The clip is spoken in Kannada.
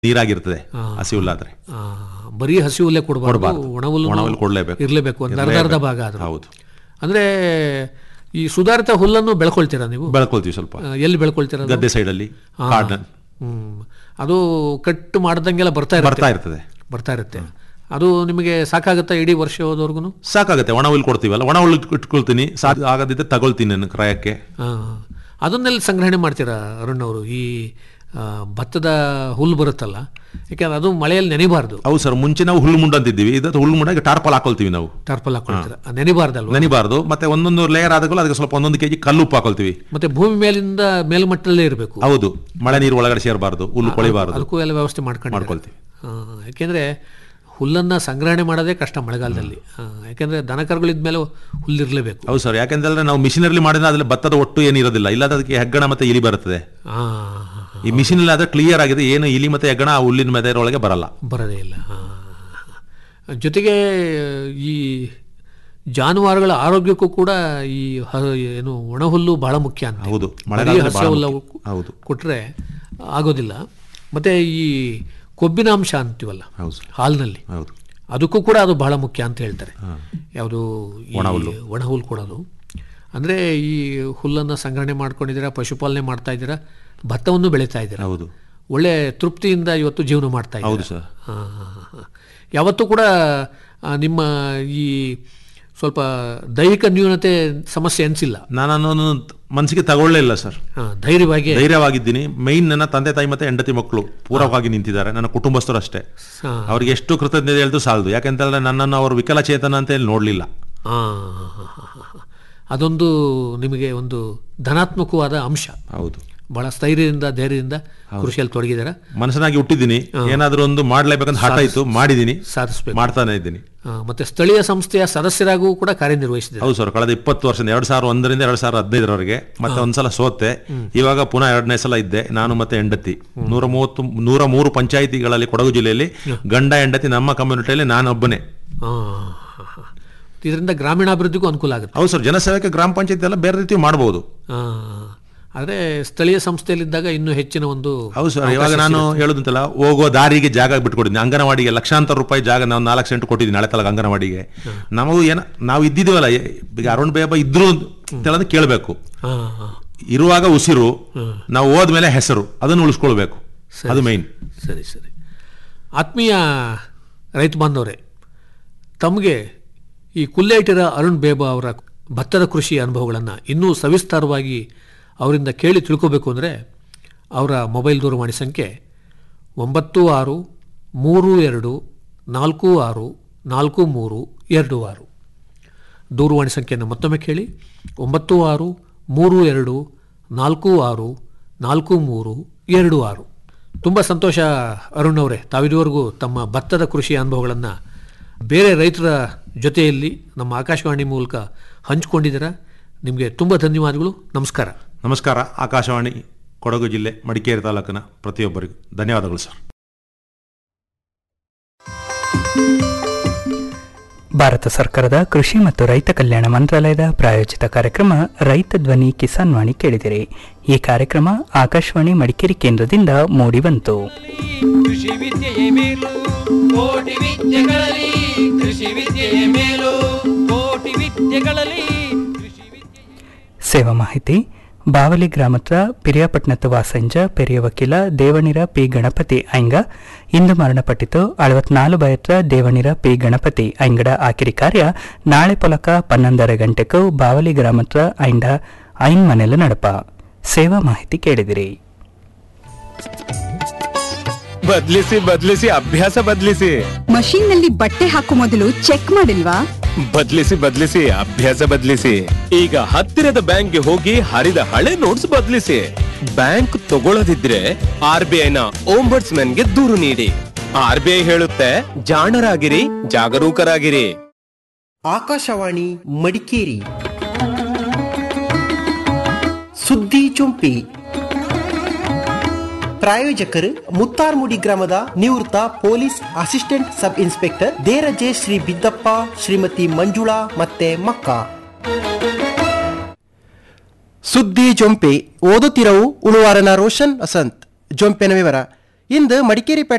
ನೀರಾಗಿರ್ತದೆ ಹಸಿ ಹುಲ್ಲಾದ್ರೆ ಆ, ಬರೀ ಹಸಿ ಹುಲ್ಲೇ ಕೊಡಬಾರ್ದು ಕೊಡ್ಬಾರ್ದು. ಒಣಹುಲ್ಲು ಒಣಹುಲ್ಲು ಕೊಡ್ಲೇಬೇಕು. ಇರಲೇಬೇಕು ಒಂದು ಅರ್ಧ ಅರ್ಧ ಭಾಗ ಆದ್ರೂ ಹೌದು ಅಂದ್ರೆ ಈ ಸುಧಾರಿತ ಹುಲ್ಲನ್ನು ಬೆಳ್ಕೊಳ್ತೀರಾ ನೀವು ಬೆಳ್ಕೊಳ್ತೀವಿ ಸ್ವಲ್ಪ ಆ, ಎಲ್ಲಿ ಬೆಳ್ಕೊಳ್ತೀರಾ ಅದು? ಗದ್ದೆ ಸೈಡಲ್ಲಿ ಕಾಡ್ನ ಹ್ಮ್ ಅದು ಕಟ್ ಮಾಡ್ದಂಗೆಲ್ಲ ಬರ್ತಾ ಇರುತ್ತೆ ಬರ್ತಾ ಇರ್ತದೆ ಬರ್ತಾ ಇರುತ್ತೆ ಅದು ನಿಮಗೆ ಸಾಕಾಗುತ್ತಾ ಇಡೀ ವರ್ಷ ಹೋದವರೆಗೂ ಸಾಕಾಗುತ್ತೆ ಒಣ ಹುಲ್ಲು ಕೊಡ್ತೀವಲ್ಲ ಒಣ ಹುಲ್ಲು ಇಟ್ಕೊಳ್ತೀನಿ ಸಾಕು ಆಗದಿದ್ದರೆ ತಗೊಳ್ತೀನಿ ನಾನು ಕ್ರಯಕ್ಕೆ ಅದನ್ನೆಲ್ಲ ಸಂಗ್ರಹಣೆ ಮಾಡ್ತೀರಾ ಅರುಣ್ ಅವರು ಈ ಆ, ಭತ್ತದ ಹುಲ್ಲು ಬರುತ್ತಲ್ಲ ಯಾಕೆಂದ್ರೆ ಅದು ಮಳೆಯಲ್ಲಿ ನೆನಿಬಾರ್ದು ಹೌದು ಸರ್ ಮುಂಚೆ ನಾವು ಹುಲ್ಲು ಮುಂಡ ಅಂತಿದ್ದೀವಿ ಇದು ಹುಲ್ಲು ಮುಂಡ ಟಾರ್ಪಲ್ ಹಾಕೊಳ್ತೀವಿ ನಾವು ಟಾರ್ಪಲ್ ಹಾಕೊಳ್ತೀರಾ ನೆನಿಬಾರ್ದಲ್ವಾ ನೆನಿಬಾರ್ದು ಮತ್ತೆ ಒಂದೊಂದು ಲೇಯರ್ ಆದಾಗಲೂ ಅದಕ್ಕೆ ಸ್ವಲ್ಪ ಒಂದೊಂದು ಕೆಜಿ ಕಲ್ಲು ಉಪ್ಪು ಹಾಕೊಳ್ತೀವಿ ಮತ್ತೆ ಭೂಮಿ ಮೇಲಿಂದ ಮೇಲ್ಮಟ್ಟದಲ್ಲೇ ಇರಬೇಕು ಹೌದು ಮಳೆ ನೀರು ಒಳಗಡೆ ಸೇರಬಾರ್ದು ಹುಲ್ಲು ಕೊಳಿಬಾರ್ದು ಅದಕ್ಕೂ ಎಲ್ಲ ವ್ಯವಸ್ಥೆ ಮಾಡ್ಕೊಂಡು ಮಾಡ್ಕೊಳ್ತೀವಿ ಯಾಕೆಂದ್ರೆ ಹುಲ್ಲನ್ನ ಸಂಗ್ರಹಣೆ ಮಾಡೋದೇ ಕಷ್ಟ ಮಳೆಗಾಲದಲ್ಲಿ ಆ, ಯಾಕೆಂದ್ರೆ ದನಕರುಗಳಿದ್ಮೇಲೆ ಹುಲ್ಲಿರಲೇಬೇಕು ಹೌದು ಸರ್ ಯಾಕೆಂದ್ರೆ ನಾವು ಮಿಷಿನಲ್ಲಿ ಮಾಡಿದ್ರೆ ಅದ್ರಲ್ಲಿ ಭತ್ತದ ಒಟ್ಟು ಏನು ಇರೋದಿಲ್ಲ ಇಲ್ಲಾಂದ್ರೆ ಅದಕ್ಕೆ ಹೆಗ್ಗಣ ಮತ್ತೆ ಇಲಿ ಬರುತ್ತದೆ ಆ, ಈ ಮಿಷಿನ್ ಆದ್ರೆ ಕ್ಲಿಯರ್ ಆಗಿದೆ ಏನು ಇಲಿ ಮತ್ತೆ ಹೆಗ್ಗಣ ಆ ಹುಲ್ಲಿನ ಮೆದೆ ಒಳಗೆ ಬರಲ್ಲ ಬರೋದೇ ಇಲ್ಲ ಆ. ಜೊತೆಗೆ ಈ ಜಾನುವಾರುಗಳ ಆರೋಗ್ಯಕ್ಕೂ ಕೂಡ ಈ ಹ- ಏನು ಒಣಹುಲ್ಲು ಬಹಳ ಮುಖ್ಯ ಅಂತ ಹೌದು ಬರೀ ಮಳೆಗಾಲದಲ್ಲಿ ಹಸಿ ಬಹಳ ಹುಲ್ಲು ಮುಖ್ಯ. ಹೌದು ಕೊಟ್ರೆ ಆಗೋದಿಲ್ಲ ಮತ್ತೆ ಈ ಕೊಬ್ಬಿನಾಂಶ ಅಂತೀವಲ್ಲ ಹೌದು ಸರ್ ಹಾಲಿನಲ್ಲಿ ಹೌದು ಅದಕ್ಕೂ ಕೂಡ ಅದು ಬಹಳ ಮುಖ್ಯ ಅಂತ ಹೇಳ್ತಾರೆ ಯಾವುದು ಒಣ ಹುಲ್ಲು ಕೊಡೋದು ಅಂದರೆ ಈ ಹುಲ್ಲನ್ನು ಸಂಗ್ರಹಣೆ ಮಾಡ್ಕೊಂಡಿದ್ದೀರಾ ಪಶುಪಾಲನೆ ಮಾಡ್ತಾ ಇದ್ದೀರಾ ಭತ್ತವನ್ನು ಬೆಳೀತಾ ಇದ್ದೀರಾ ಹೌದು ಒಳ್ಳೆ ತೃಪ್ತಿಯಿಂದ ಇವತ್ತು ಜೀವನ ಮಾಡ್ತಾ ಇದ್ದೀರಾ ಹೌದು ಸರ್ ಹಾ, ಹಾ, ಹಾ. ಯಾವತ್ತೂ ಕೂಡ ಆ, ನಿಮ್ಮ ಈ ಸ್ವಲ್ಪ ದೈಹಿಕ ನ್ಯೂನತೆ ಸಮಸ್ಯೆ ಅನಿಸಿಲ್ಲ ನಾನು ಮನಸ್ಸಿಗೆ ತಗೊಳ್ಳೇ ಇಲ್ಲ ಸರ್ ಧೈರ್ಯವಾಗಿ ಧೈರ್ಯವಾಗಿದ್ದೀನಿ ಮೈನ್ ನನ್ನ ತಂದೆ ತಾಯಿ ಮತ್ತೆ ಹೆಂಡತಿ ಮಕ್ಕಳು ಪೂರಕವಾಗಿ ನಿಂತಿದ್ದಾರೆ ನನ್ನ ಕುಟುಂಬಸ್ಥರು ಅಷ್ಟೇ ಹಾ. ಅವ್ರಿಗೆ ಎಷ್ಟು ಕೃತಜ್ಞತೆ ಹೇಳಿದ್ರು ಸಾಲದು ಯಾಕೆಂತಂದ್ರೆ ನನ್ನನ್ನು ಅವರು ವಿಕಲಚೇತನ ಅಂತ ಹೇಳಿ ನೋಡಲಿಲ್ಲ ಆ, ಅದೊಂದು ನಿಮಗೆ ಒಂದು ಧನಾತ್ಮಕವಾದ ಅಂಶ ಹೌದು ಬಹಳ ಸ್ಥೈರ್ಯದಿಂದ ಧೈರ್ಯದಿಂದ ಕೃಷಿಯಲ್ಲಿ ತೊಡಗಿದ್ದೀರಾ ಮನಸ್ಸನಾಗಿ ಹುಟ್ಟಿದ್ದೀನಿ ಏನಾದರೂ ಒಂದು ಮಾಡ್ಲೇಬೇಕಂತ ಹಠ ಇತ್ತು ಮಾಡಿದ್ದೀನಿ ಸಾಧಿಸ್ಬೇಕು ಮಾಡ್ತಾನೆ ಇದ್ದೀನಿ ಆ, ಮತ್ತೆ ಸ್ಥಳೀಯ ಸಂಸ್ಥೆಯ ಸದಸ್ಯರಾಗೂ ಕೂಡ ಕಾರ್ಯನಿರ್ವಹಿಸಿದ್ದಾರೆ ಹೌದು ಸರ್ ಕಳೆದ ಇಪ್ಪತ್ತು ವರ್ಷದಿಂದ ಎರಡ್ ಸಾವಿರದ ಒಂದರಿಂದ ಎರಡ್ ಸಾವಿರದ ಹದಿನೈದರವರೆಗೆ ಮತ್ತೆ ಒಂದ್ಸಲ ಸೋತೆ ಇವಾಗ ಪುನಃ ಎರಡನೇ ಸಲ ಇದ್ದೆ ನಾನು ಮತ್ತೆ ಹೆಂಡತಿ ನೂರ ಮೂವತ್ತು ನೂರ ಮೂರು ಪಂಚಾಯಿತಿಗಳಲ್ಲಿ ಕೊಡಗು ಜಿಲ್ಲೆಯಲ್ಲಿ ಗಂಡ ಹೆಂಡತಿ ನಮ್ಮ ಕಮ್ಯುನಿಟಿಯಲ್ಲಿ ನಾನೊಬ್ಬನೇ ಇದರಿಂದ ಗ್ರಾಮೀಣಾಭಿವೃದ್ಧಿಗೂ ಅನುಕೂಲ ಆಗುತ್ತೆ ಹೌದು ಸರ್ ಜನಸೇವಕ್ಕೆ ಗ್ರಾಮ ಪಂಚಾಯತಿ ಎಲ್ಲ ಬೇರೆ ರೀತಿ ಮಾಡಬಹುದು ಆ, ಆದ್ರೆ ಸ್ಥಳೀಯ ಸಂಸ್ಥೆಯಲ್ಲಿದ್ದಾಗ ಇನ್ನೂ ಹೆಚ್ಚಿನ ಒಂದು ಹೌದು ಸರ್ ಇವಾಗ ನಾನು ಹೇಳುದಂತಲ್ಲ ಹೋಗೋ ದಾರಿಗೆ ಜಾಗ ಬಿಟ್ಕೊಟ್ಟಿದ್ದೀನಿ ಅಂಗನವಾಡಿಗೆ ಲಕ್ಷಾಂತರ ರೂಪಾಯಿ ಜಾಗ ನಾವು ನಾಲ್ಕು ಸೆಂಟ್ ಕೊಟ್ಟಿದ್ದೀನಿ ಹಳೆ ತಲಗ ಅಂಗನವಾಡಿಗೆ ನಮಗೂ ಏನ ನಾವು ಇದ್ದಿದ್ದೀವಲ್ಲ ಏ- ಈಗ ಅರುಣ್ ಬೇಬ ಇದ್ರು ಅಂತ ಕೇಳಬೇಕು ಆ, ಆ, ಇರುವಾಗ ಉಸಿರು ನಾವು ಹೋದ್ಮೇಲೆ ಹೆಸರು ಅದನ್ನು ಉಳಿಸ್ಕೊಳ್ಬೇಕು ಅದು ಮೈನ್ ಸರಿ ಸರಿ ಆತ್ಮೀಯ ರೈತ ಬಾಂಧವರೇ ತಮಗೆ ಈ ಕುಲ್ಲೇಟಿರ ಅರುಣ್ ಬೇಬ ಅವರ ಭತ್ತದ ಕೃಷಿ ಅನುಭವಗಳನ್ನು ಇನ್ನೂ ಸವಿಸ್ತಾರವಾಗಿ ಅವರಿಂದ ಕೇಳಿ ತಿಳ್ಕೋಬೇಕು ಅಂದರೆ ಅವರ ಮೊಬೈಲ್ ದೂರವಾಣಿ ಸಂಖ್ಯೆ ಒಂಬತ್ತು ಆರು ಮೂರು ಎರಡು ನಾಲ್ಕು ಆರು ನಾಲ್ಕು ಮೂರು ಎರಡು ಆರು ದೂರವಾಣಿ ಸಂಖ್ಯೆಯನ್ನು ಮತ್ತೊಮ್ಮೆ ಕೇಳಿ ಒಂಬತ್ತು ಆರು ಮೂರು ಎರಡು ನಾಲ್ಕು ಆರು ನಾಲ್ಕು ಮೂರು ಎರಡು ಆರು ತುಂಬ ಸಂತೋಷ ಅರುಣ್ ಅವರೇ ತಾವಿದುವರೆಗೂ ತಮ್ಮ ಭತ್ತದ ಕೃಷಿ ಅನುಭವಗಳನ್ನು ಬೇರೆ ರೈತರ ಜೊತೆಯಲ್ಲಿ ನಮ್ಮ ಆಕಾಶವಾಣಿ ಮೂಲಕ ಹಂಚಿಕೊಂಡಿದ್ದೀರಾ ನಿಮಗೆ ತುಂಬ ಧನ್ಯವಾದಗಳು ನಮಸ್ಕಾರ ನಮಸ್ಕಾರ ಆಕಾಶವಾಣಿ ಕೊಡಗು ಜಿಲ್ಲೆ ಮಡಿಕೇರಿ ತಾಲೂಕಿನ ಪ್ರತಿಯೊಬ್ಬರಿಗೂ ಧನ್ಯವಾದಗಳು ಸರ್ ಭಾರತ ಸರ್ಕಾರದ ಕೃಷಿ ಮತ್ತು ರೈತ ಕಲ್ಯಾಣ ಮಂತ್ರಾಲಯದ ಪ್ರಾಯೋಜಿತ ಕಾರ್ಯಕ್ರಮ ರೈತ ಧ್ವನಿ ಕಿಸಾನ್ ವಾಣಿ ಕೇಳಿದಿರಿ ಈ ಕಾರ್ಯಕ್ರಮ ಆಕಾಶವಾಣಿ ಮಡಿಕೇರಿ ಕೇಂದ್ರದಿಂದ ಮೂಡಿಬಂತು ಕೃಷಿ ವಿದ್ಯೆಯೇ ಮೇಲು ಕೋಟಿ ವಿದ್ಯೆಗಳಲ್ಲಿ ಕೃಷಿ ವಿದ್ಯೆಯೇ ಮೇಲು ಕೋಟಿ ವಿದ್ಯೆಗಳಲ್ಲಿ ಕೃಷಿ ವಿದ್ಯೆ ಸೇವಾ ಮಾಹಿತಿ ಬಾವಲಿ ಗ್ರಾಮದ ಪಿರಿಯಾಪಟ್ಟಣದ ವಾಸಂಜ ಪೆರಿಯ ವಕೀಲ ದೇವಣಿರ ಪಿ ಗಣಪತಿ ಐಂಗ ಇಂದು ಮರಣಪಟ್ಟಿತು ಅಳವತ್ನಾಲು ಬಯತ್ರ ದೇವಣಿರ ಪಿ ಗಣಪತಿ ಐಂಗಡ ಆಕಿರಿ ಕಾರ್ಯ ನಾಳೆ ಪೊಲಕ ಪನ್ನೊಂದರ ಗಂಟೆಗೂ ಬಾವಲಿ ಗ್ರಾಮದ ಐಂಡ ಐನ್ ಮನೆಲು ನಡಪ ಸೇವಾ ಮಾಹಿತಿ ಕೇಳಿದಿರಿ ಬದ್ಲಿಸಿ ಬದ್ಲಿಸಿ ಅಭ್ಯಾಸ ಬದ್ಲಿಸಿ ಮಷೀನ್ ನಲ್ಲಿ ಬಟ್ಟೆ ಹಾಕೋ ಮೊದಲು ಚೆಕ್ ಮಾಡಿಲ್ವಾ ಬದ್ಲಿಸಿ ಬದ್ಲಿಸಿ ಅಭ್ಯಾಸ ಬದ್ಲಿಸಿ ಈಗ ಹತ್ತಿರದ ಬ್ಯಾಂಕ್ಗೆ ಹೋಗಿ ಹರಿದ ಹಳೆ ನೋಟ್ಸ್ ಬದ್ಲಿಸಿ ಬ್ಯಾಂಕ್ ತಗೊಳ್ಳದಿದ್ರೆ ಆರ್ ಬಿ ಐನ ಓಂಬರ್ಟ್ಸ್ ಗೆ ದೂರು ನೀಡಿ ಆರ್ ಬಿ ಐ ಹೇಳುತ್ತೆ ಜಾಣರಾಗಿರಿ ಜಾಗರೂಕರಾಗಿರಿ ಆಕಾಶವಾಣಿ ಮಡಿಕೇರಿ ಸುದ್ದಿ ಚುಂಪಿ ಪ್ರಾಯೋಜಕರು ಮುತ್ತಾರ್ಮುಡಿ ಗ್ರಾಮದ ನಿವೃತ್ತ police assistant sub inspector Deraje Shri Biddappa Shrimati Manjula ಮತ್ತೆ ಮಕ್ಕ ಸುದ್ದಿ ಜೊಂಪೆ ಓದುತ್ತಿರವು ಉಳುವಾರನ ರೋಷನ್ ವಸಂತ್ ಜೊಂಪೆನ ವಿವರ ಇಂದು ಮಡಿಕೇರಿ